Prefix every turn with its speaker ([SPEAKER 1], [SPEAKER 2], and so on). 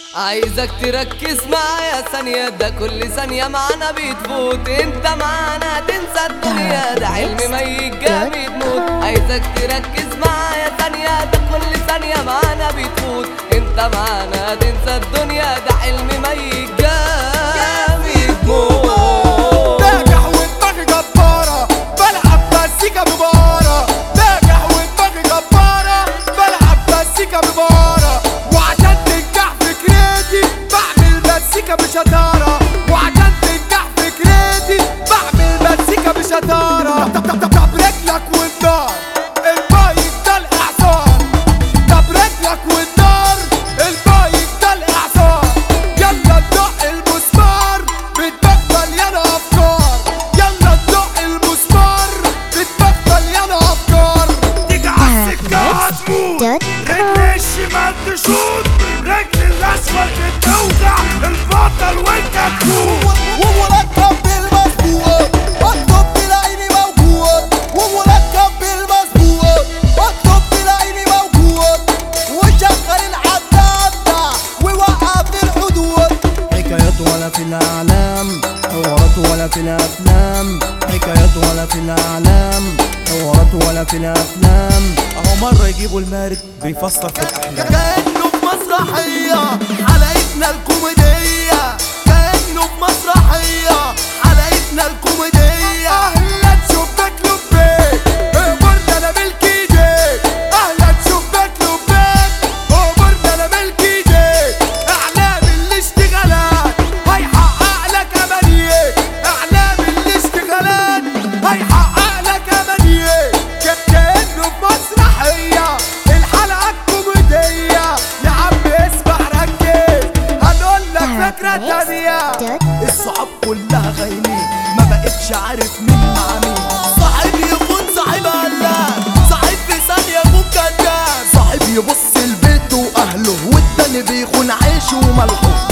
[SPEAKER 1] عايزك تركز معايا ثانية ده كل ثانية معانا بتفوت انت معانا تنسى الدنيا ده حلم ميت جامد موت عايزك تركز معايا ثانية ده كل ثانية معانا بتفوت انت معانا تنسى الدنيا ده حلم ميت جامد موت
[SPEAKER 2] ناجح ودماغي جبارة بلعب مزيكا ببارة ناجح ودماغي جبارة بلعب مزيكا ببارة وعشان تنجح فكرتي بعمل مزيكا بشطارة وعشان تنجح فكرتي بعمل مزيكا بشطارة طب طب طب طب رجلك والنار البايك ده الإعصار طب رجلك والنار البايك ده الإعصار يلا ندق المسمار بدماغ مليانة أفكار يلا ندق المسمار بدماغ مليانة أفكار
[SPEAKER 3] تيجي عالسكة هتموت رجل الشمال تشوط رجل الأسفل بتوجع البطل وانت تموت
[SPEAKER 2] ومركب بالمظبوط اطلب تلاقيني موجود ومركب بالمظبوط اطلب تلاقيني موجود وشغل العدادة ووقف الحدود
[SPEAKER 4] حكايات ولا في الأعلام حوارات ولا في الأفلام حكايات ولا في الأعلام حوارات ولا في الأفلام أهو مرة يجيبوا المارد بيفسر في الأحلام
[SPEAKER 2] كأنه في مسرحية حلقتنا الكوميدية كأنه في مسرحية حلقتنا الكوميدية أهلا شباك لبيك أمرنا أنا ملك إيديك أهلا شباك لبيك أمرنا أنا ملك إيديك أعلام الاشتغالات هيحقق لك أمانيك أعلام الاشتغالات هيحقق لك أمانيك كأنه في مسرحية الحلقة الكوميدية يا عم اسمع ركز هنقول لك فكرة تانية الصحاب كلها غايمين ما بقتش عارف مين مع مين صاحب يكون صاحب قلاب صاحب في ثانية يكون كداب صاحب يبص لبيته واهله والتاني بيخون عيشه وملحه